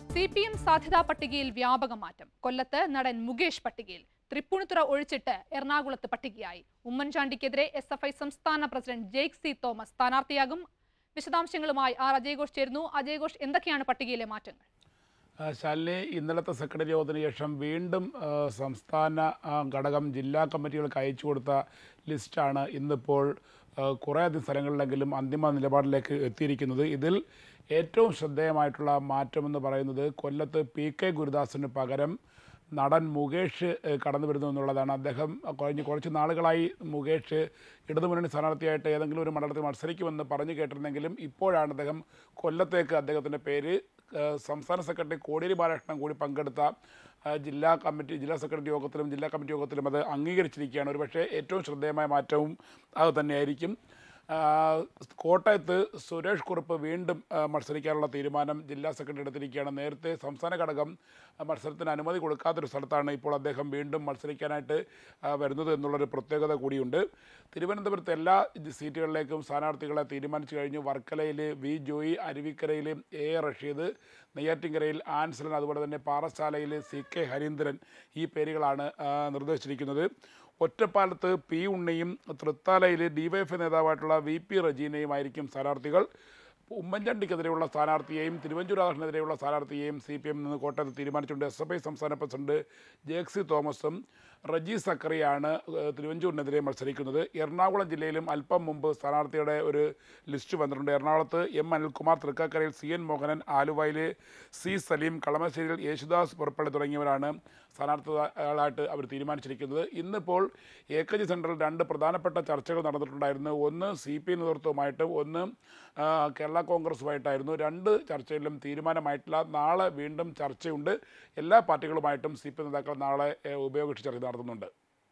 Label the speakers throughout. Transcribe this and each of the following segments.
Speaker 1: C P M സാധ്യതാ പട്ടികയിൽ വ്യാപക മാറ്റം കൊല്ലത്ത് നടൻ മുകേഷ് പട്ടികയിൽ തൃപ്പൂണിത്തുറ ഒഴിച്ചിട്ട് എറണാകുളത്ത് പട്ടികയായി ഉമ്മൻചാണ്ടിക്കെതിരെ എസ് എഫ് ഐ സംസ്ഥാന പ്രസിഡന്റ് ജെയ്ക് സി തോമസ് സ്ഥാനാർത്ഥിയാകും വിശദാംശങ്ങളുമായി ആർ അജയഘോഷ് ചേരുന്നു അജയഘോഷ് എന്തൊക്കെയാണ് പട്ടികയിലെ മാറ്റങ്ങൾ
Speaker 2: ആ, ശാലിനി ഇന്നലത്തെ സെക്രട്ടറി യോഗത്തിന് ശേഷം വീണ്ടും ആ, സംസ്ഥാന ആ, ഘടകം ജില്ലാ കമ്മിറ്റികൾക്ക് അയച്ചു കൊടുത്ത ലിസ്റ്റാണ് ഇന്നിപ്പോൾ ആ, കുറേയധികം സ്ഥലങ്ങളിലെങ്കിലും അന്തിമ നിലപാടിലേക്ക് എത്തിയിരിക്കുന്നത് ഇതിൽ ഏറ്റവും ശ്രദ്ധേയമായിട്ടുള്ള മാറ്റമെന്ന് പറയുന്നത് കൊല്ലത്ത് പി കെ ഗുരുദാസിന് പകരം നടൻ മുകേഷ് ഏഹ്, കടന്നു വരുന്നു എന്നുള്ളതാണ് അദ്ദേഹം കഴിഞ്ഞ കുറച്ച് നാളുകളായി മുകേഷ് ഇടതുമുന്നണി സ്ഥാനാർത്ഥിയായിട്ട് ഏതെങ്കിലും ഒരു മണ്ഡലത്തിൽ മത്സരിക്കുമെന്ന് പറഞ്ഞു കേട്ടിരുന്നെങ്കിലും ഇപ്പോഴാണ് അദ്ദേഹം കൊല്ലത്തേക്ക് അദ്ദേഹത്തിൻ്റെ പേര് ഏഹ്, സംസ്ഥാന സെക്രട്ടറി കോടിയേരി ബാലകൃഷ്ണൻ കൂടി പങ്കെടുത്ത ഏഹ്, ജില്ലാ കമ്മിറ്റി ജില്ലാ സെക്രട്ടറി യോഗത്തിലും ജില്ലാ കമ്മിറ്റി യോഗത്തിലും അത് അംഗീകരിച്ചിരിക്കുകയാണ് ഒരുപക്ഷേ ഏറ്റവും ശ്രദ്ധേയമായ മാറ്റവും അത് തന്നെയായിരിക്കും ആ, കോട്ടയത്ത് സുരേഷ് കുറുപ്പ് വീണ്ടും ആ, മത്സരിക്കാനുള്ള തീരുമാനം ജില്ലാ സെക്രട്ടറി എടുത്തിരിക്കുകയാണ് നേരത്തെ സംസ്ഥാന ഘടകം ആ, മത്സരത്തിന് അനുമതി കൊടുക്കാത്തൊരു സ്ഥലത്താണ് ഇപ്പോൾ അദ്ദേഹം വീണ്ടും മത്സരിക്കാനായിട്ട് ആ, വരുന്നത് എന്നുള്ളൊരു പ്രത്യേകത കൂടിയുണ്ട് തിരുവനന്തപുരത്ത് എല്ലാ ജി- സീറ്റുകളിലേക്കും സ്ഥാനാർത്ഥികളെ തീരുമാനിച്ചു കഴിഞ്ഞു വർക്കലയിൽ വി ജോയി അരുവിക്കരയിൽ എ എ റഷീദ് നെയ്യാറ്റിൻകരയിൽ ആൻസലൻ അതുപോലെ തന്നെ പാറശാലയിൽ സി കെ ഹരീന്ദ്രൻ ഈ പേരുകളാണ് ആ, നിർദ്ദേശിച്ചിരിക്കുന്നത് ഒറ്റപ്പാലത്ത് പി ഉണ്ണിയും തൃത്താലയിൽ ഡിവൈഎഫ് നേതാവായിട്ടുള്ള വി പി റജീനയുമായിരിക്കും സ്ഥാനാർത്ഥികൾ ഉമ്മൻചാണ്ടിക്കെതിരെയുള്ള സ്ഥാനാർത്ഥിയെയും തിരുവഞ്ചൂർ രാധാകൃഷ്ണനെതിരെയുള്ള സ്ഥാനാർത്ഥിയെയും സി പി എം നിന്ന് കോട്ടയത്ത് തീരുമാനിച്ചിട്ടുണ്ട് എസ് എഫ് ഐ സംസ്ഥാന പ്രസിഡന്റ് ജേക്സി തോമസും റജി സക്കറിയാണ് ഏഹ്, തിരുവഞ്ചൂരിനെതിരെ മത്സരിക്കുന്നത് എറണാകുളം ജില്ലയിലും അല്പം മുമ്പ് സ്ഥാനാർത്ഥിയുടെ ഒരു ലിസ്റ്റ് വന്നിട്ടുണ്ട് എറണാകുളത്ത് എം അനിൽകുമാർ തൃക്കാക്കരയിൽ സി എൻ മോഹനൻ ആലുവയിൽ സി സലീം കളമശ്ശേരിയിൽ യേശുദാസ് പുറപ്പള്ളി തുടങ്ങിയവരാണ് സ്ഥാനാർത്ഥികളായിട്ട് അവർ തീരുമാനിച്ചിരിക്കുന്നത് ഇന്നിപ്പോൾ എ കെ ജി സെൻറ്ററിൽ രണ്ട് പ്രധാനപ്പെട്ട ചർച്ചകൾ നടന്നിട്ടുണ്ടായിരുന്നു ഒന്ന് സി പി നേതൃത്വമായിട്ടും ഒന്ന് ആ, കേരള കോൺഗ്രസുമായിട്ടായിരുന്നു രണ്ട് ചർച്ചയിലും തീരുമാനമായിട്ടില്ല നാളെ വീണ്ടും ചർച്ചയുണ്ട് എല്ലാ പാർട്ടികളുമായിട്ടും സി പി നേതാക്കൾ നാളെ ഏ, ഉപയോഗിച്ച് ചർച്ച നടത്തുന്നുണ്ട്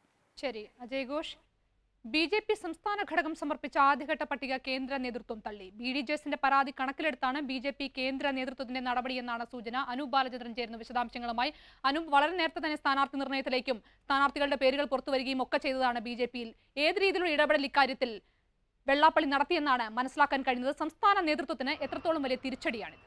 Speaker 1: ശരി Ajay Ghosh B J P സംസ്ഥാന ഘടകം സമർപ്പിച്ച ആദ്യഘട്ട പട്ടിക കേന്ദ്ര നേതൃത്വം തള്ളി ബി ഡി ജെ എസിന്റെ പരാതി കണക്കിലെടുത്താണ് ബി ജെ പി കേന്ദ്ര നേതൃത്വത്തിന്റെ നടപടിയെന്നാണ് സൂചന അനൂപ് ബാലചന്ദ്രൻ ചേരുന്ന വിശദാംശങ്ങളുമായി അനൂപ് വളരെ നേരത്തെ തന്നെ സ്ഥാനാർത്ഥി നിർണയത്തിലേക്കും സ്ഥാനാർത്ഥികളുടെ പേരുകൾ പുറത്തു വരികയും ഒക്കെ ചെയ്തതാണ് ബി ജെ പിയിൽ ഏത് രീതിയിലുള്ള ഇടപെടൽ ഇക്കാര്യത്തിൽ വെള്ളാപ്പള്ളി നടത്തിയെന്നാണ് മനസ്സിലാക്കാൻ കഴിയുന്നത് സംസ്ഥാന നേതൃത്വത്തിന് എത്രത്തോളം വലിയ തിരിച്ചടിയാണിത്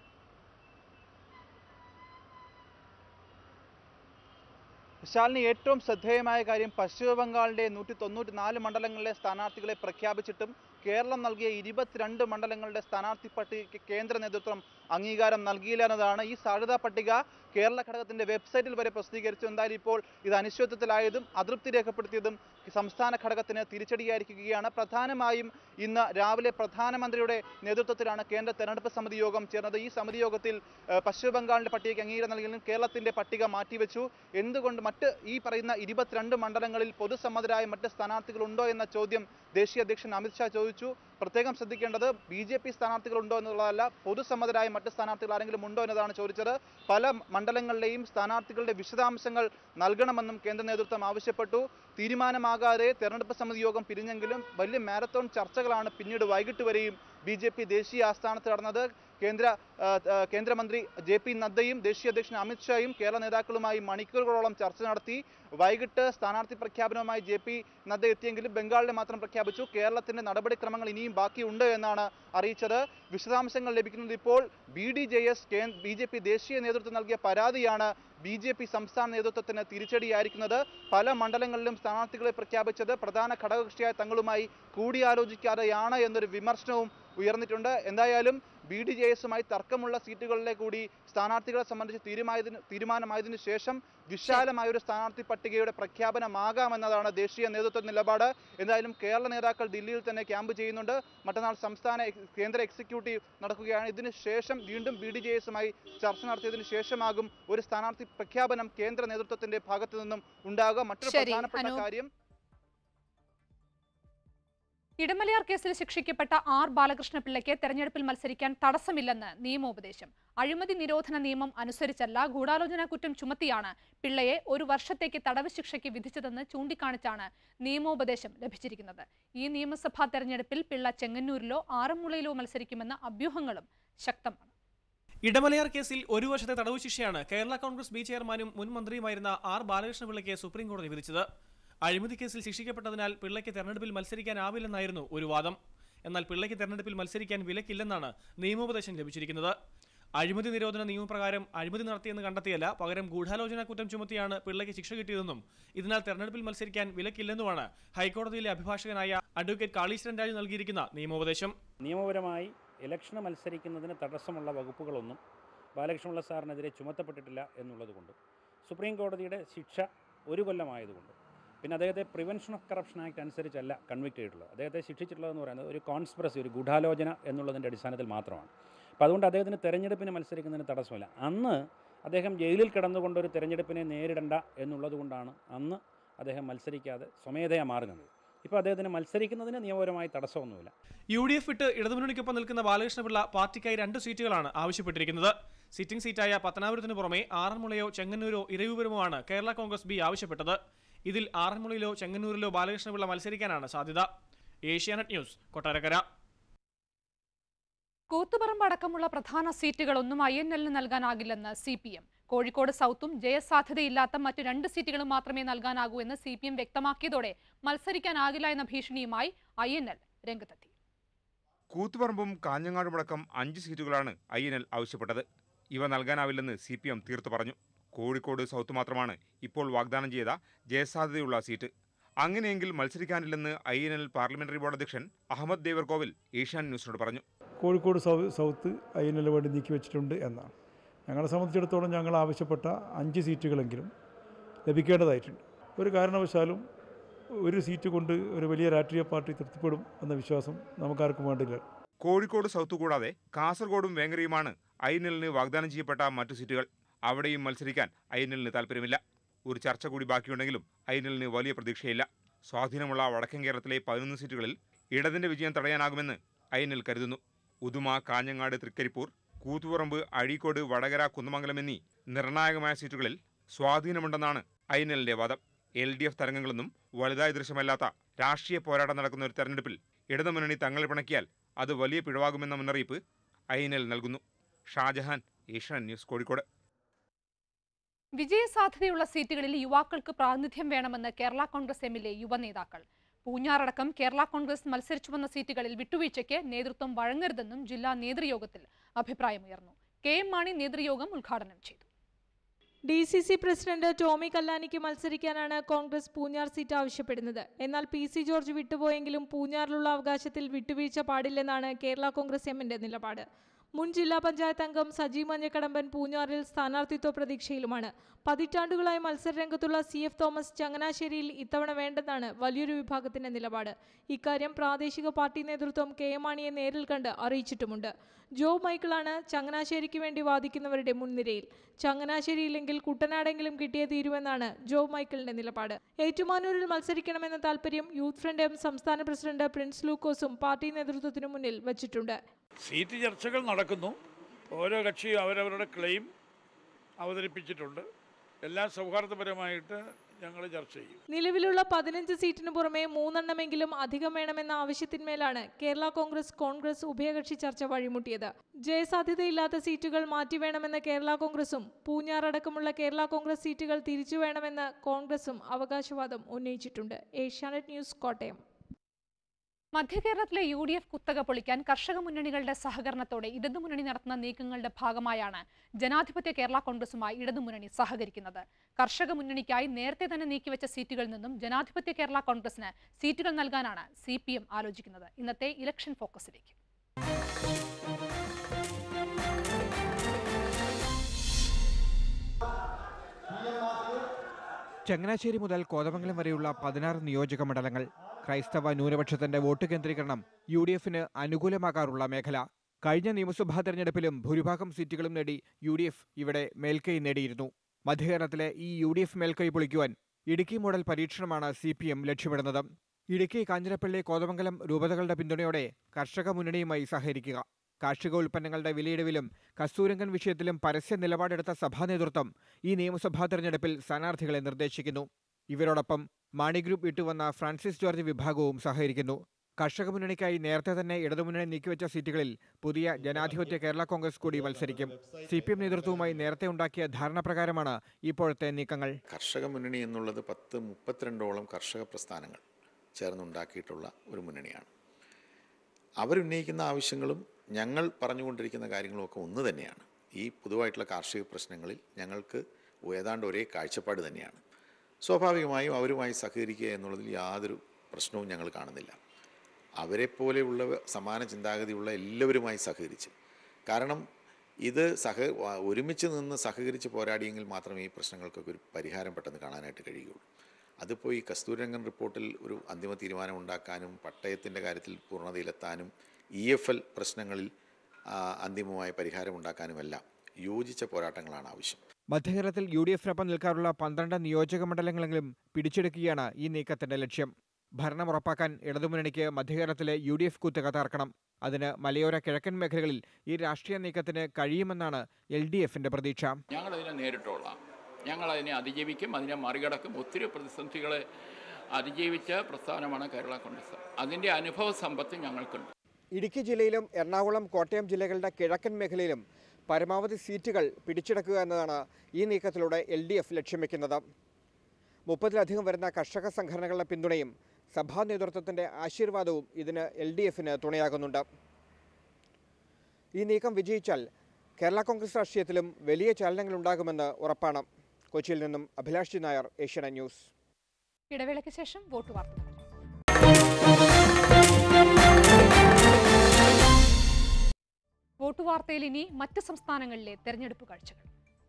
Speaker 3: ശാലിനി ഏറ്റവും ശ്രദ്ധേയമായ കാര്യം പശ്ചിമ ബംഗാളിന്റെ നൂറ്റി തൊണ്ണൂറ്റി നാല് മണ്ഡലങ്ങളിലെ സ്ഥാനാർത്ഥികളെ പ്രഖ്യാപിച്ചിട്ടും കേരളം നൽകിയ ഇരുപത്തിരണ്ട് മണ്ഡലങ്ങളുടെ സ്ഥാനാർത്ഥി പട്ടികയ്ക്ക് കേന്ദ്ര നേതൃത്വം അംഗീകാരം നൽകിയില്ല എന്നതാണ് ഈ സാധ്യതാ പട്ടിക കേരള ഘടകത്തിന്റെ വെബ്സൈറ്റിൽ വരെ പ്രസിദ്ധീകരിച്ചു എന്തായാലും ഇപ്പോൾ ഇത് അനിശ്ചിതത്വത്തിലായതും അതൃപ്തി രേഖപ്പെടുത്തിയതും സംസ്ഥാന ഘടകത്തിന് തിരിച്ചടിയായിരിക്കുകയാണ് പ്രധാനമായും ഇന്ന് രാവിലെ പ്രധാനമന്ത്രിയുടെ നേതൃത്വത്തിലാണ് കേന്ദ്ര തെരഞ്ഞെടുപ്പ് സമിതി യോഗം ചേർന്നത് ഈ സമിതി യോഗത്തിൽ ഏഹ്, പശ്ചിമ ബംഗാളിന്റെ പട്ടികയ്ക്ക് അംഗീകാരം നൽകിയെങ്കിലും കേരളത്തിന്റെ പട്ടിക മാറ്റിവെച്ചു എന്തുകൊണ്ട് മറ്റ് ഈ പറയുന്ന ഇരുപത്തിരണ്ട് മണ്ഡലങ്ങളിൽ പൊതുസമ്മതരായ മറ്റ് സ്ഥാനാർത്ഥികളുണ്ടോ എന്ന ചോദ്യം ദേശീയ അധ്യക്ഷൻ അമിത്ഷാ ചോദിച്ചു പ്രത്യേകം ശ്രദ്ധിക്കേണ്ടത് ബി ജെ പി സ്ഥാനാർത്ഥികളുണ്ടോ എന്നുള്ളതല്ല പൊതുസമ്മതരായ മറ്റ് സ്ഥാനാർത്ഥികൾ ആരെങ്കിലും ഉണ്ടോ എന്നതാണ് ചോദിച്ചത് പല മണ്ഡലങ്ങളിലെയും സ്ഥാനാർത്ഥികളുടെ വിശദാംശങ്ങൾ നൽകണമെന്നും കേന്ദ്ര നേതൃത്വം ആവശ്യപ്പെട്ടു തീരുമാനമാകാതെ തെരഞ്ഞെടുപ്പ് സമിതി യോഗം പിരിഞ്ഞെങ്കിലും വലിയ മാരത്തോൺ ചർച്ചകളാണ് പിന്നീട് വൈകിട്ട് വരെയും ബി ജെ പി ദേശീയ ആസ്ഥാനത്ത് നടന്നത് കേന്ദ്ര ആ, ആ, കേന്ദ്രമന്ത്രി ജെ പി നദ്ദയും ദേശീയ അധ്യക്ഷൻ അമിത്ഷായും കേരള നേതാക്കളുമായി മണിക്കൂറുകളോളം ചർച്ച നടത്തി വൈകിട്ട് സ്ഥാനാർത്ഥി പ്രഖ്യാപനവുമായി ജെ പി നദ്ദ എത്തിയെങ്കിലും ബംഗാളിലെ മാത്രം പ്രഖ്യാപിച്ചു കേരളത്തിന്റെ നടപടിക്രമങ്ങൾ ഇനിയും ബാക്കിയുണ്ട് എന്നാണ് അറിയിച്ചത് വിശദാംശങ്ങൾ ലഭിക്കുന്നത് ഇപ്പോൾ B D J S B J P ദേശീയ നേതൃത്വം നൽകിയ പരാതിയാണ് ബി ജെ പി സംസ്ഥാന നേതൃത്വത്തിന് തിരിച്ചടിയായിരിക്കുന്നത് പല മണ്ഡലങ്ങളിലും സ്ഥാനാർത്ഥികളെ പ്രഖ്യാപിച്ചത് പ്രധാന ഘടകകക്ഷിയായ തങ്ങളുമായി കൂടിയാലോചിക്കാതെയാണ് എന്നൊരു വിമർശനവും ഉയർന്നിട്ടുണ്ട് എന്തായാലും ബി ഡി ജെ എസുമായി തർക്കമുള്ള സീറ്റുകളിലെ കൂടി സ്ഥാനാർത്ഥികളെ സംബന്ധിച്ച് തീരുമാനത്തിന് തീരുമാനമായതിനു ശേഷം വിശാലമായ ഒരു സ്ഥാനാർത്ഥി പട്ടികയുടെ പ്രഖ്യാപനമാകാമെന്നതാണ് ദേശീയ നേതൃത്വ നിലപാട് എന്തായാലും കേരള നേതാക്കൾ ദില്ലിയിൽ തന്നെ ക്യാമ്പ് ചെയ്യുന്നുണ്ട് മറ്റന്നാൾ സംസ്ഥാന എക്സ് കേന്ദ്ര എക്സിക്യൂട്ടീവ് നടക്കുകയാണ് ഇതിന് ശേഷം വീണ്ടും ബി ഡി ജെ എസുമായി ചർച്ച നടത്തിയതിനു ശേഷമാകും ഒരു സ്ഥാനാർത്ഥി പ്രഖ്യാപനം കേന്ദ്ര നേതൃത്വത്തിന്റെ ഭാഗത്തു നിന്നും ഉണ്ടാകുക മറ്റൊരു
Speaker 1: ശരി,
Speaker 3: പ്രധാനപ്പെട്ട
Speaker 1: അനൂപ്.
Speaker 3: കാര്യം
Speaker 1: ഇടമലയാർ കേസിൽ ശിക്ഷിക്കപ്പെട്ട ആർ ബാലകൃഷ്ണ പിള്ളയ്ക്ക് തെരഞ്ഞെടുപ്പിൽ മത്സരിക്കാൻ തടസ്സമില്ലെന്ന് നിയമോപദേശം അഴിമതി നിരോധന നിയമം അനുസരിച്ചല്ല ഗൂഢാലോചന കുറ്റം ചുമത്തിയാണ് പിള്ളയെ ഒരു വർഷത്തേക്ക് തടവ് ശിക്ഷയ്ക്ക് വിധിച്ചതെന്ന് ചൂണ്ടിക്കാണിച്ചാണ് നിയമോപദേശം ലഭിച്ചിരിക്കുന്നത് ഈ നിയമസഭാ തെരഞ്ഞെടുപ്പിൽ പിള്ള ചെങ്ങന്നൂരിലോ ആറന്മുളയിലോ മത്സരിക്കുമെന്ന അഭ്യൂഹങ്ങളും ശക്തമാണ്
Speaker 4: ഇടമലയാർ കേസിൽ ഒരു വർഷത്തെ തടവ് ശിക്ഷയാണ് കേരള കോൺഗ്രസ് ബി ചെയർമാനും മുൻ മന്ത്രിയുമായിരുന്ന ആർ ബാലകൃഷ്ണ പിള്ളയ്ക്ക് സുപ്രീം കോടതി വിധിച്ചത് അഴിമതി കേസിൽ ശിക്ഷിക്കപ്പെട്ടതിനാൽ പിള്ളയ്ക്ക് തെരഞ്ഞെടുപ്പിൽ മത്സരിക്കാനാവില്ലെന്നായിരുന്നു ഒരു വാദം എന്നാൽ പിള്ളയ്ക്ക് തെരഞ്ഞെടുപ്പിൽ മത്സരിക്കാൻ വിലക്കില്ലെന്നാണ് നിയമോപദേശം ലഭിച്ചിരിക്കുന്നത് അഴിമതി നിരോധന നിയമപ്രകാരം അഴിമതി നടത്തിയെന്ന് കണ്ടെത്തിയല്ല പകരം ഗൂഢാലോചന കുറ്റം ചുമത്തിയാണ് പിള്ളയ്ക്ക് ശിക്ഷ കിട്ടിയതെന്നും ഇതിനാൽ തെരഞ്ഞെടുപ്പിൽ മത്സരിക്കാൻ വിലക്കില്ലെന്നുമാണ് ഹൈക്കോടതിയിലെ അഭിഭാഷകനായ അഡ്വക്കേറ്റ് കാളീശ്വരൻ രാജു നൽകിയിരിക്കുന്ന നിയമോപദേശം
Speaker 5: നിയമപരമായി ഇലക്ഷന് മത്സരിക്കുന്നതിന് തടസ്സമുള്ള വകുപ്പുകളൊന്നും ബാലകൃഷ്ണപിള്ള സാറിനെതിരെ ചുമത്തപ്പെട്ടിട്ടില്ല എന്നുള്ളതുകൊണ്ട് സുപ്രീം കോടതിയുടെ ശിക്ഷ ഒരു കൊല്ലമായതുകൊണ്ട് പിന്നെ അദ്ദേഹത്തെ പ്രിവെൻഷൻ ഓഫ് കറപ്ഷൻ ആക്ട് അനുസരിച്ചല്ല കൺവിക്ട് ചെയ്തിട്ടുള്ളത് അദ്ദേഹത്തെ ശിക്ഷിച്ചിട്ടുള്ളതെന്ന് പറയുന്നത് ഒരു കോൺസ്പിറസി ഒരു ഗൂഢാലോചന എന്നുള്ളതിൻ്റെ അടിസ്ഥാനത്തിൽ മാത്രമാണ് അപ്പോൾ അതുകൊണ്ട് അദ്ദേഹത്തിന് തെരഞ്ഞെടുപ്പിന് മത്സരിക്കുന്നതിന് തടസ്സമില്ല അന്ന് അദ്ദേഹം ജയിലിൽ കിടന്നുകൊണ്ട് ഒരു തെരഞ്ഞെടുപ്പിനെ നേരിടണ്ട എന്നുള്ളത് കൊണ്ടാണ് അന്ന് അദ്ദേഹം മത്സരിക്കാതെ സ്വമേധയാ മാറുന്നത് ഇപ്പോൾ അദ്ദേഹത്തിന് മത്സരിക്കുന്നതിന് നിയമപരമായി തടസ്സമൊന്നുമില്ല
Speaker 4: യു ഡി എഫ് വിട്ട് ഇടതുമുന്നണിക്കൊപ്പം നിൽക്കുന്ന ബാലകൃഷ്ണപിള്ള പാർട്ടിക്കായി രണ്ട് സീറ്റുകളാണ് ആവശ്യപ്പെട്ടിരിക്കുന്നത് സിറ്റിംഗ് സീറ്റായ പത്തനാപുരത്തിന് പുറമെ ആറന്മുളയോ ചെങ്ങന്നൂരോ ഇരവിപുരമോ ആണ് കേരള കോൺഗ്രസ് ബി ആവശ്യപ്പെട്ടത് ഇതിൽ ആറന്മുളയിലോ ചെങ്ങന്നൂരിലോ ബാലകൃഷ്ണപിള്ള മത്സരിക്കാനാണ് സാധ്യത ഏഷ്യാനെറ്റ് ന്യൂസ് കൊട്ടാരക്കര
Speaker 1: കൂത്തുപറമ്പ് അടക്കമുള്ള പ്രധാന സീറ്റുകളൊന്നും ഐ എൻ എല്ലിന് നൽകാനാകില്ലെന്ന് സി പി എം കോഴിക്കോട് സൗത്തും ജയസാധ്യതയില്ലാത്ത മറ്റ് രണ്ട് സീറ്റുകളും മാത്രമേ നൽകാനാകൂ എന്ന് സി പി എം വ്യക്തമാക്കിയതോടെ മത്സരിക്കാനാകില്ല എന്ന ഭീഷണിയുമായി ഐ എൻ എൽ രംഗത്തെത്തി
Speaker 6: കൂത്തുപറമ്പും കാഞ്ഞങ്ങാടുമടക്കം അഞ്ച് സീറ്റുകളാണ് ഐ എൻ എൽ ആവശ്യപ്പെട്ടത് ഇവ നൽകാനാവില്ലെന്ന് സി പി എം തീർത്തു പറഞ്ഞു കോഴിക്കോട് സൗത്ത് മാത്രമാണ് ഇപ്പോൾ വാഗ്ദാനം ചെയ്ത ജയസാധ്യതയുള്ള സീറ്റ് അങ്ങനെയെങ്കിൽ മത്സരിക്കാനില്ലെന്ന് I N L parliamentary board അധ്യക്ഷൻ അഹമ്മദ് ദേവർകോവിൽ ഏഷ്യാൻ ന്യൂസിനോട് പറഞ്ഞു
Speaker 7: കോഴിക്കോട് സൗ സൗത്ത് ഐ എൻ എൽ വേണ്ടി നീക്കി വെച്ചിട്ടുണ്ട് എന്നാണ് ഞങ്ങളെ സംബന്ധിച്ചിടത്തോളം ഞങ്ങൾ ആവശ്യപ്പെട്ട അഞ്ച് സീറ്റുകളെങ്കിലും ലഭിക്കേണ്ടതായിട്ടുണ്ട് ഒരു കാരണവശാലും ഒരു സീറ്റ് കൊണ്ട് ഒരു വലിയ രാഷ്ട്രീയ പാർട്ടി തൃപ്തിപ്പെടും എന്ന വിശ്വാസം നമുക്കാർക്കും വേണ്ടില്ല
Speaker 6: കോഴിക്കോട് സൗത്ത് കൂടാതെ കാസർഗോഡും വേങ്ങരയുമാണ് ഐ എൻ എല്ലിന് വാഗ്ദാനം ചെയ്യപ്പെട്ട മറ്റു സീറ്റുകൾ അവിടെയും മത്സരിക്കാൻ ഐ എൻ എല്ലിന് താല്പര്യമില്ല ഒരു ചർച്ച കൂടി ബാക്കിയുണ്ടെങ്കിലും ഐ എൻ എല്ലിന് വലിയ പ്രതീക്ഷയില്ല സ്വാധീനമുള്ള വടക്കൻ കേരളത്തിലെ പതിനൊന്ന് സീറ്റുകളിൽ ഇടതിന്റെ വിജയം തടയാനാകുമെന്ന് ഐ എൻ എൽ കരുതുന്നു ഉദുമ കാഞ്ഞങ്ങാട് തൃക്കരിപ്പൂർ കൂത്തുപറമ്പ് അഴീക്കോട് വടകര കുന്നമംഗലം എന്നീ നിർണായകമായ സീറ്റുകളിൽ സ്വാധീനമുണ്ടെന്നാണ് ഐ എൻ എല്ലിന്റെ വാദം എൽ ഡി എഫ് തരംഗങ്ങളൊന്നും വലുതായി ദൃശ്യമല്ലാത്ത രാഷ്ട്രീയ പോരാട്ടം നടക്കുന്ന ഒരു തെരഞ്ഞെടുപ്പിൽ ഇടതുമുന്നണി തങ്ങളെ പിണക്കിയാൽ അത് വലിയ പിഴവാകുമെന്ന മുന്നറിയിപ്പ് ഐ എൻ എൽ നൽകുന്നു ഷാജഹാൻ ഏഷ്യാനെറ്റ് ന്യൂസ് കോഴിക്കോട്
Speaker 1: വിജയസാധ്യതയുള്ള സീറ്റുകളിൽ യുവാക്കൾക്ക് പ്രാതിനിധ്യം വേണമെന്ന് കേരള കോൺഗ്രസ് എമ്മിലെ യുവനേതാക്കൾ പൂഞ്ഞാറടക്കം കേരള കോൺഗ്രസ് മത്സരിച്ചു വന്ന സീറ്റുകളിൽ വിട്ടുവീഴ്ചയ്ക്ക് നേതൃത്വം വഴങ്ങരുതെന്നും ജില്ലാ നേതൃയോഗത്തിൽ അഭിപ്രായമുയർന്നു കെ എം മാണി നേതൃയോഗം ഉദ്ഘാടനം ചെയ്തു
Speaker 8: D C C president Tomy കല്ലാനിക്ക് മത്സരിക്കാനാണ് കോൺഗ്രസ് പൂഞ്ഞാർ സീറ്റ് ആവശ്യപ്പെടുന്നത് എന്നാൽ പി സി ജോർജ് വിട്ടുപോയെങ്കിലും പൂഞ്ഞാറിലുള്ള അവകാശത്തിൽ വിട്ടുവീഴ്ച പാടില്ലെന്നാണ് കേരള കോൺഗ്രസ് എമ്മിന്റെ നിലപാട് മുൻ ജില്ലാ പഞ്ചായത്ത് അംഗം സജി മഞ്ഞക്കടമ്പൻ പൂഞ്ഞാറിൽ സ്ഥാനാർത്ഥിത്വ പ്രതീക്ഷയിലുമാണ് പതിറ്റാണ്ടുകളായി മത്സരരംഗത്തുള്ള സി എഫ് തോമസ് ചങ്ങനാശ്ശേരിയിൽ ഇത്തവണ വേണ്ടെന്നാണ് വലിയൊരു വിഭാഗത്തിന്റെ നിലപാട് ഇക്കാര്യം പ്രാദേശിക പാർട്ടി നേതൃത്വം കെ എം മാണിയെ നേരിൽ കണ്ട് അറിയിച്ചിട്ടുമുണ്ട് ജോ മൈക്കിളാണ് ചങ്ങനാശ്ശേരിക്ക് വേണ്ടി വാദിക്കുന്നവരുടെ മുൻനിരയിൽ ചങ്ങനാശ്ശേരിയില്ലെങ്കിൽ കുട്ടനാടെങ്കിലും കിട്ടിയേ തീരുമെന്നാണ് ജോ മൈക്കിളിന്റെ നിലപാട് ഏറ്റുമാനൂരിൽ മത്സരിക്കണമെന്ന താൽപര്യം യൂത്ത് ഫ്രണ്ട് എം സംസ്ഥാന പ്രസിഡന്റ് പ്രിൻസ് ലൂക്കോസും പാർട്ടി നേതൃത്വത്തിനു മുന്നിൽ വച്ചിട്ടുണ്ട്
Speaker 9: സീറ്റ് ചർച്ചകൾ നടക്കുന്നു ഓരോ കക്ഷിയും അവരവരുടെ ക്ലെയിം അവതരിപ്പിച്ചിട്ടുണ്ട് എല്ലാം സൗഹാർദ്ദപരമായിട്ട് ഞങ്ങൾ ചർച്ച ചെയ്യും
Speaker 8: നിലവിലുള്ള പതിനഞ്ച് സീറ്റിന് പുറമെ മൂന്നെണ്ണമെങ്കിലും അധികം വേണമെന്ന ആവശ്യത്തിന്മേലാണ് കേരള കോൺഗ്രസ് കോൺഗ്രസ് ഉഭയകക്ഷി ചർച്ച വഴിമുട്ടിയത് ജയസാധ്യതയില്ലാത്ത സീറ്റുകൾ മാറ്റിവേണമെന്ന കേരള കോൺഗ്രസും പൂഞ്ഞാറടക്കമുള്ള കേരള കോൺഗ്രസ് സീറ്റുകൾ തിരിച്ചു വേണമെന്ന് കോൺഗ്രസും അവകാശവാദം ഉന്നയിച്ചിട്ടുണ്ട് ഏഷ്യാനെറ്റ് ന്യൂസ് കോട്ടയം
Speaker 1: മധ്യകേരളത്തിലെ യു ഡി എഫ് കുത്തക പൊളിക്കാൻ കർഷക മുന്നണികളുടെ സഹകരണത്തോടെ ഇടതുമുന്നണി നടത്തുന്ന നീക്കങ്ങളുടെ ഭാഗമായാണ് ജനാധിപത്യ കേരള കോൺഗ്രസുമായി ഇടതുമുന്നണി സഹകരിക്കുന്നത് കർഷക മുന്നണിക്കായി നേരത്തെ തന്നെ നീക്കിവെച്ച സീറ്റുകളിൽ നിന്നും ജനാധിപത്യ കേരള കോൺഗ്രസിന് സീറ്റുകൾ നൽകാനാണ് സി പി എം ആലോചിക്കുന്നത് ഇന്നത്തെ ഇലക്ഷൻ ഫോക്കസിലേക്ക്
Speaker 10: ചങ്ങനാശ്ശേരി മുതൽ കോതമംഗലം വരെയുള്ള പതിനാറ് നിയോജക മണ്ഡലങ്ങൾ ക്രൈസ്തവ ന്യൂനപക്ഷത്തിന്റെ വോട്ട് കേന്ദ്രീകരണം യു ഡി എഫിന് അനുകൂലമാകാറുള്ള മേഖല കഴിഞ്ഞ നിയമസഭാ തെരഞ്ഞെടുപ്പിലും ഭൂരിഭാഗം സീറ്റുകളും നേടി യു ഡി എഫ് ഇവിടെ മേൽക്കൈ നേടിയിരുന്നു മധ്യകേരളത്തിലെ ഈ യു ഡി എഫ് മേൽക്കൈ പൊളിക്കുവാൻ ഇടുക്കി മോഡൽ പരീക്ഷണമാണ് സി പി എം ലക്ഷ്യമിടുന്നത് ഇടുക്കി കാഞ്ഞിരപ്പള്ളി കോതമംഗലം രൂപതകളുടെ പിന്തുണയോടെ കർഷക മുന്നണിയുമായി സഹകരിക്കുക കാർഷിക ഉൽപ്പന്നങ്ങളുടെ വിലയിടിവിലും കസ്തൂരങ്കൻ വിഷയത്തിലും പരസ്യ നിലപാടെടുത്ത സഭാ നേതൃത്വം ഈ നിയമസഭാ തെരഞ്ഞെടുപ്പിൽ സ്ഥാനാർത്ഥികളെ നിർദ്ദേശിക്കുന്നു ഇവരോടൊപ്പം മാണി ഗ്രൂപ്പ് വിട്ടുവന്ന ഫ്രാൻസിസ് ജോർജ് വിഭാഗവും സഹകരിക്കുന്നു കർഷക മുന്നണിക്കായി നേരത്തെ തന്നെ ഇടതുമുന്നണി നീക്കിവെച്ച സീറ്റുകളിൽ പുതിയ ജനാധിപത്യ കേരള കോൺഗ്രസ് കൂടി മത്സരിക്കും സി പി എം നേതൃത്വവുമായി നേരത്തെ ഉണ്ടാക്കിയ ധാരണ പ്രകാരമാണ് ഇപ്പോഴത്തെ നീക്കങ്ങൾ
Speaker 11: കർഷക മുന്നണി എന്നുള്ളത് പത്ത് മുപ്പത്തിരണ്ടോളം കർഷക പ്രസ്ഥാനങ്ങൾ ചേർന്നുണ്ടാക്കിയിട്ടുള്ള ഒരു മുന്നണിയാണ് അവരുന്നയിക്കുന്ന ആവശ്യങ്ങളും ഞങ്ങൾ പറഞ്ഞുകൊണ്ടിരിക്കുന്ന കാര്യങ്ങളുമൊക്കെ ഒന്ന് തന്നെയാണ് ഈ പൊതുവായിട്ടുള്ള കാർഷിക പ്രശ്നങ്ങളിൽ ഞങ്ങൾക്ക് ഏതാണ്ട് ഒരേ കാഴ്ചപ്പാട് തന്നെയാണ് സ്വാഭാവികമായും അവരുമായി സഹകരിക്കുക എന്നുള്ളതിൽ യാതൊരു പ്രശ്നവും ഞങ്ങൾ കാണുന്നില്ല അവരെപ്പോലെയുള്ള സമാന ചിന്താഗതിയുള്ള എല്ലാവരുമായി സഹകരിച്ച് കാരണം ഇത് സഹ വ- ഒരുമിച്ച് നിന്ന് സഹകരിച്ച് പോരാടിയെങ്കിൽ മാത്രമേ ഈ പ്രശ്നങ്ങൾക്കൊക്കെ ഒരു പരിഹാരം പെട്ടെന്ന് കാണാനായിട്ട് കഴിയുകയുള്ളൂ അതിപ്പോൾ ഈ കസ്തൂരംഗൻ റിപ്പോർട്ടിൽ ഒരു അന്തിമ തീരുമാനം ഉണ്ടാക്കാനും പട്ടയത്തിൻ്റെ കാര്യത്തിൽ പൂർണ്ണതയിലെത്താനും ഇ എഫ് എൽ പ്രശ്നങ്ങളിൽ ആ, അന്തിമമായ പരിഹാരം ഉണ്ടാക്കാനുമെല്ലാം യോജിച്ച പോരാട്ടങ്ങളാണ് ആവശ്യം
Speaker 10: മധ്യകേരളത്തിൽ യു ഡി എഫിനൊപ്പം നിൽക്കാറുള്ള പന്ത്രണ്ട് നിയോജക മണ്ഡലങ്ങളെങ്കിലും പിടിച്ചെടുക്കുകയാണ് ഈ നീക്കത്തിന്റെ ലക്ഷ്യം ഭരണം ഉറപ്പാക്കാൻ ഇടതുമുന്നണിക്ക് മധ്യകേരളത്തിലെ യു ഡി എഫ് കുത്തക തകർക്കണം അതിന് മലയോര കിഴക്കൻ മേഖലകളിൽ ഈ രാഷ്ട്രീയ നീക്കത്തിന് കഴിയുമെന്നാണ് എൽ ഡി എഫിന്റെ പ്രതീക്ഷ
Speaker 12: ഞങ്ങളതിനെ നേരിട്ടോളാം ഞങ്ങളതിനെ അതിജീവിക്കും അതിനെ മറികടക്കും ഒത്തിരി പ്രതിസന്ധികളെ അതിജീവിച്ച പ്രസ്ഥാനമാണ് കേരള കോൺഗ്രസ് അതിൻ്റെ അനുഭവ സമ്പത്ത് ഞങ്ങൾക്കുണ്ട്
Speaker 10: ഇടുക്കി ജില്ലയിലും എറണാകുളം കോട്ടയം ജില്ലകളുടെ കിഴക്കൻ മേഖലയിലും പരമാവധി സീറ്റുകൾ പിടിച്ചെടുക്കുക എന്നതാണ് ഈ നീക്കത്തിലൂടെ എൽ ഡി എഫ് ലക്ഷ്യം വെക്കുന്നത് മുപ്പതിലധികം വരുന്ന കർഷക സംഘടനകളുടെ പിന്തുണയും സഭാ നേതൃത്വത്തിന്റെ ആശീർവാദവും ഇതിന് എൽ ഡി എഫിന് തുണയാകുന്നുണ്ട് ഈ നീക്കം വിജയിച്ചാൽ കേരള കോൺഗ്രസ് രാഷ്ട്രീയത്തിലും വലിയ ചലനങ്ങൾ ഉണ്ടാകുമെന്ന് ഉറപ്പാണ് കൊച്ചിയിൽ നിന്നും അഭിലാഷ് ജി നായർ ഏഷ്യാനെറ്റ് ന്യൂസ്
Speaker 1: ഇടവേളയ്ക്ക് ശേഷം വോട്ട് വാർത്തകൾ വോട്ട് വാർത്തയിൽ ഇനി മറ്റ് സംസ്ഥാനങ്ങളിലെ തെരഞ്ഞെടുപ്പ് കാഴ്ചകൾ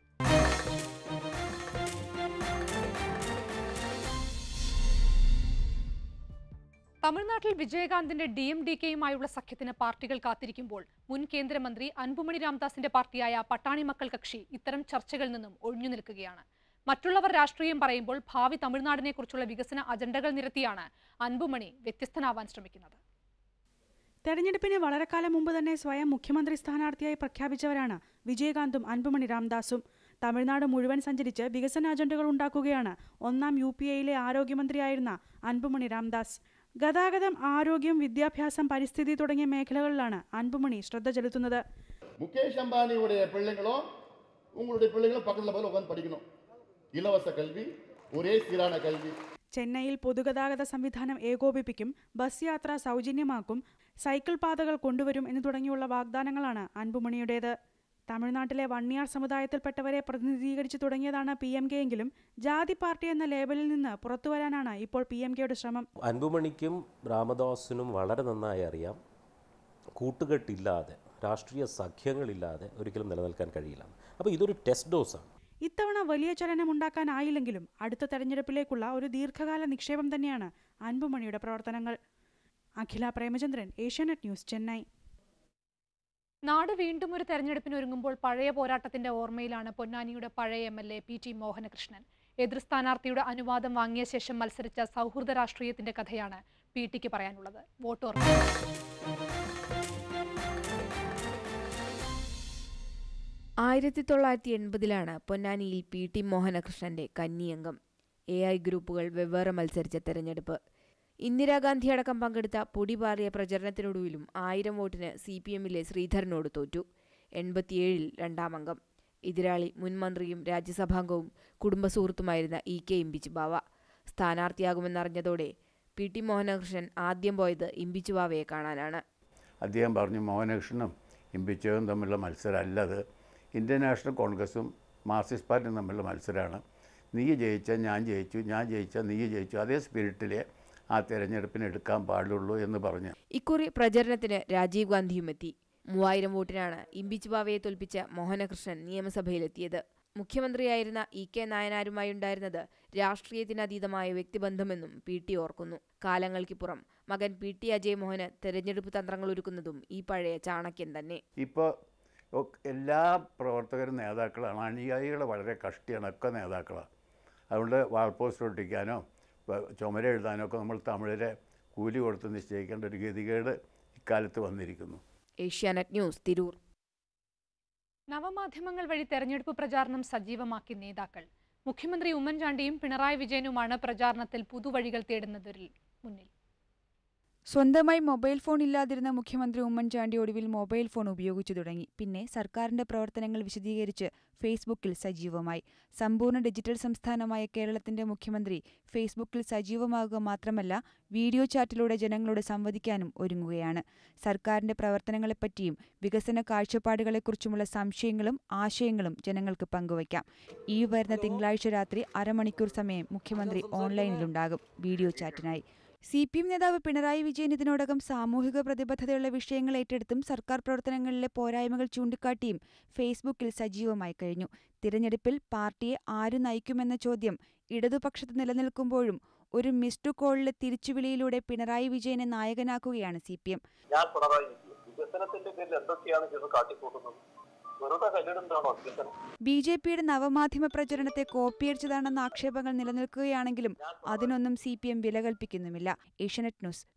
Speaker 1: തമിഴ്നാട്ടിൽ വിജയകാന്തിന്റെ ഡി എം ഡി കെയുമായുള്ള സഖ്യത്തിന് പാർട്ടികൾ കാത്തിരിക്കുമ്പോൾ മുൻ കേന്ദ്രമന്ത്രി അൻപുമണി രാംദാസിന്റെ പാർട്ടിയായ പട്ടാണി മക്കൾ കക്ഷി ഇത്തരം ചർച്ചകളിൽ നിന്നും ഒഴിഞ്ഞു നിൽക്കുകയാണ് മറ്റുള്ളവർ രാഷ്ട്രീയം പറയുമ്പോൾ ഭാവി തമിഴ്നാടിനെക്കുറിച്ചുള്ള വികസന അജണ്ടകൾ നിരത്തിയാണ് അൻപുമണി വ്യത്യസ്തനാവാൻ ശ്രമിക്കുന്നത്
Speaker 13: തെരഞ്ഞെടുപ്പിന് വളരെ കാലം മുമ്പ് തന്നെ സ്വയം മുഖ്യമന്ത്രി സ്ഥാനാർത്ഥിയായി പ്രഖ്യാപിച്ചവരാണ് വിജയകാന്തും അൻപുമണി രാംദാസും തമിഴ്നാട് മുഴുവൻ സഞ്ചരിച്ച് വികസന അജണ്ടകൾ ഉണ്ടാക്കുകയാണ് ഒന്നാം യു പി എയിലെ ആരോഗ്യമന്ത്രിയായിരുന്ന അൻപുമണി രാംദാസ് ഗതാഗതം ആരോഗ്യം വിദ്യാഭ്യാസം പരിസ്ഥിതി തുടങ്ങിയ മേഖലകളിലാണ് അൻപുമണി ശ്രദ്ധ ചെലുത്തുന്നത്
Speaker 14: முகேஷ் அம்பானியுடைய பிள்ளைங்களும் உங்களுடைய பிள்ளைங்களும் பக்கத்தில் போய் உட்காந்து படிக்கணும் இலவச கல்வி ஒரே சீரான கல்வி
Speaker 13: ചെന്നൈയിൽ പൊതുഗതാഗത സംവിധാനം ഏകോപിപ്പിക്കും ബസ് യാത്ര സൗജന്യമാക്കും സൈക്കിൾ പാതകൾ കൊണ്ടുവരും എന്ന് തുടങ്ങിയുള്ള വാഗ്ദാനങ്ങളാണ് അൻപുമണിയുടേത് തമിഴ്നാട്ടിലെ വണ്ണിയാർ സമുദായത്തിൽപ്പെട്ടവരെ പ്രതിനിധീകരിച്ചു തുടങ്ങിയതാണ് പി എം കെ എങ്കിലും ജാതി പാർട്ടി എന്ന ലേബലിൽ നിന്ന് പുറത്തുവരാനാണ് ഇപ്പോൾ പി എം കെയുടെ ശ്രമം
Speaker 15: അൻപുമണിക്കും രാമദാസിനും വളരെ നന്നായി അറിയാം കൂട്ടുകെട്ടില്ലാതെ രാഷ്ട്രീയ സഖ്യങ്ങളില്ലാതെ ഒരിക്കലും നിലനിൽക്കാൻ കഴിയില്ല അപ്പോൾ ഇതൊരു ടെസ്റ്റ് ഡോസാണ്
Speaker 13: ഇത്തവണ വലിയ ചലനം ഉണ്ടാക്കാനായില്ലെങ്കിലും അടുത്ത തെരഞ്ഞെടുപ്പിലേക്കുള്ള ഒരു ദീർഘകാല നിക്ഷേപം തന്നെയാണ് അൻപുമണിയുടെ പ്രവർത്തനങ്ങൾ അഖില പ്രേമചന്ദ്രൻ ഏഷ്യാനെറ്റ് ന്യൂസ് ചെന്നൈ
Speaker 1: നാട് വീണ്ടും ഒരു തെരഞ്ഞെടുപ്പിന് ഒരുങ്ങുമ്പോൾ പഴയ പോരാട്ടത്തിന്റെ ഓർമ്മയിലാണ് പൊന്നാനിയുടെ പഴയ M L A P T Mohanakrishnan എതിർ സ്ഥാനാർത്ഥിയുടെ അനുവാദം വാങ്ങിയ ശേഷം മത്സരിച്ച സൗഹൃദ രാഷ്ട്രീയത്തിന്റെ കഥയാണ് പി ടിക്ക് പറയാനുള്ളത് വോട്ട് ഓർമ്മ
Speaker 16: ആയിരത്തി തൊള്ളായിരത്തി എൺപതിലാണ് പൊന്നാനിയിൽ പി ടി മോഹനകൃഷ്ണന്റെ കന്നിയംഗം എ ഐ ഗ്രൂപ്പുകൾ വെവ്വേറെ മത്സരിച്ച തെരഞ്ഞെടുപ്പ് ഇന്ദിരാഗാന്ധി അടക്കം പങ്കെടുത്ത പൊടിപാറിയ പ്രചരണത്തിനൊടുവിലും ആയിരം വോട്ടിന് സി പി എമ്മിലെ ശ്രീധരനോട് തോറ്റു എൺപത്തിയേഴിൽ രണ്ടാം അംഗം എതിരാളി മുൻ മന്ത്രിയും രാജ്യസഭാംഗവും കുടുംബസുഹൃത്തുമായിരുന്ന ഇ കെ ഇമ്പിച്ച് ബാവ സ്ഥാനാർത്ഥിയാകുമെന്നറിഞ്ഞതോടെ പി ടി മോഹനകൃഷ്ണൻ ആദ്യം പോയത് ഇമ്പിച്ചു ബാവയെ കാണാനാണ്
Speaker 17: അദ്ദേഹം പറഞ്ഞു മോഹനകൃഷ്ണനും ഇമ്പിച്ചതും തമ്മിലുള്ള മത്സരമല്ല അത് ഇന്ത്യൻ നാഷണൽ കോൺഗ്രസും മാർക്സിസ്റ്റ് പാർട്ടിയും തമ്മിലുള്ള മത്സരമാണ് നീ ജയിച്ചാൽ ഞാൻ ജയിച്ചു ഞാൻ ജയിച്ചാൽ നീ ജയിച്ചു അതേ സ്പിരിറ്റിലെ ആ തെരഞ്ഞെടുപ്പിന് എടുക്കാൻ പാടുള്ളൂ എന്ന് പറഞ്ഞു
Speaker 16: ഇക്കുറി പ്രചരണത്തിന് രാജീവ് ഗാന്ധിയും എത്തി മൂവായിരം വോട്ടിനാണ് ഇമ്പിച്ച് ബാവയെ തോൽപ്പിച്ച മോഹനകൃഷ്ണൻ നിയമസഭയിലെത്തിയത് മുഖ്യമന്ത്രിയായിരുന്ന ഇ കെ നായനാരുമായുണ്ടായിരുന്നത് രാഷ്ട്രീയത്തിനതീതമായ വ്യക്തിബന്ധമെന്നും പി ടി ഓർക്കുന്നു കാലങ്ങൾക്കിപ്പുറം മകൻ പി ടി അജയ് മോഹന് തെരഞ്ഞെടുപ്പ് തന്ത്രങ്ങൾ ഒരുക്കുന്നതും ഈ പഴയ ചാണക്യൻ തന്നെ
Speaker 17: ഇപ്പോൾ എല്ലാ പ്രവർത്തകരും നേതാക്കളാണ് അനുയായികൾ വളരെ കഷ്ടിയാണ് ഒക്കെ നേതാക്കളാണ് അതുകൊണ്ട് വാൾ പോസ്റ്റ് ഒട്ടിക്കാനോ വ- ചുമര എഴുതാനോ ഒക്കെ നമ്മൾ തമിഴിലെ കൂലി കൊടുത്ത് നിശ്ചയിക്കേണ്ട ഒരു ഗതികേട് ഇക്കാലത്ത് വന്നിരിക്കുന്നു
Speaker 16: ഏഷ്യാനെറ്റ് ന്യൂസ് തിരൂർ
Speaker 1: നവമാധ്യമങ്ങൾ വഴി തെരഞ്ഞെടുപ്പ് പ്രചാരണം സജീവമാക്കി നേതാക്കൾ മുഖ്യമന്ത്രി ഉമ്മൻചാണ്ടിയും പിണറായി വിജയനുമാണ് പ്രചാരണത്തിൽ പുതുവഴികൾ തേടുന്നതിൽ മുന്നിൽ
Speaker 18: സ്വന്തമായി മൊബൈൽ ഫോൺ ഇല്ലാതിരുന്ന മുഖ്യമന്ത്രി ഉമ്മൻചാണ്ടി ഒടുവിൽ മൊബൈൽ ഫോൺ ഉപയോഗിച്ചു തുടങ്ങി പിന്നെ സർക്കാരിന്റെ പ്രവർത്തനങ്ങൾ വിശദീകരിച്ച് ഫേസ്ബുക്കിൽ സജീവമായി സമ്പൂർണ്ണ ഡിജിറ്റൽ സംസ്ഥാനമായ കേരളത്തിന്റെ മുഖ്യമന്ത്രി ഫേസ്ബുക്കിൽ സജീവമാകുക മാത്രമല്ല വീഡിയോ ചാറ്റിലൂടെ ജനങ്ങളോട് സംവദിക്കാനും ഒരുങ്ങുകയാണ് സർക്കാരിന്റെ പ്രവർത്തനങ്ങളെപ്പറ്റിയും വികസന കാഴ്ചപ്പാടുകളെക്കുറിച്ചുമുള്ള സംശയങ്ങളും ആശയങ്ങളും ജനങ്ങൾക്ക് പങ്കുവയ്ക്കാം ഈ വരുന്ന തിങ്കളാഴ്ച രാത്രി അരമണിക്കൂർ സമയം മുഖ്യമന്ത്രി ഓൺലൈനിലുണ്ടാകും വീഡിയോ ചാറ്റിനായി സി പി എം നേതാവ് പിണറായി വിജയൻ ഇതിനോടകം സാമൂഹിക പ്രതിബദ്ധതയുള്ള വിഷയങ്ങൾ ഏറ്റെടുത്തും സർക്കാർ പ്രവർത്തനങ്ങളിലെ പോരായ്മകൾ ചൂണ്ടിക്കാട്ടിയും ഫേസ്ബുക്കിൽ സജീവമായി കഴിഞ്ഞു തിരഞ്ഞെടുപ്പിൽ പാർട്ടിയെ ആരു നയിക്കുമെന്ന ചോദ്യം ഇടതുപക്ഷത്ത് നിലനിൽക്കുമ്പോഴും ഒരു മിസ്ഡ് കോളിലെ തിരിച്ചുവിളിയിലൂടെ പിണറായി വിജയനെ നായകനാക്കുകയാണ് സി പി എം
Speaker 19: ഞാൻ പിണറായി വിജയൻ വികസനത്തിന്റെ പേരിൽ എന്തൊക്കെയാണ് ഇത് കാട്ടിക്കൂട്ടുന്നത് വെറുതെ കല്ലിടുന്നതാണോ വികസനം
Speaker 18: ബി ജെ പിയുടെ നവമാധ്യമ പ്രചരണത്തെ കോപ്പിയടിച്ചതാണെന്ന ആക്ഷേപങ്ങൾ നിലനിൽക്കുകയാണെങ്കിലും അതിനൊന്നും സി പി എം വില കൽപ്പിക്കുന്നുമില്ല ഏഷ്യനെറ്റ് ന്യൂസ്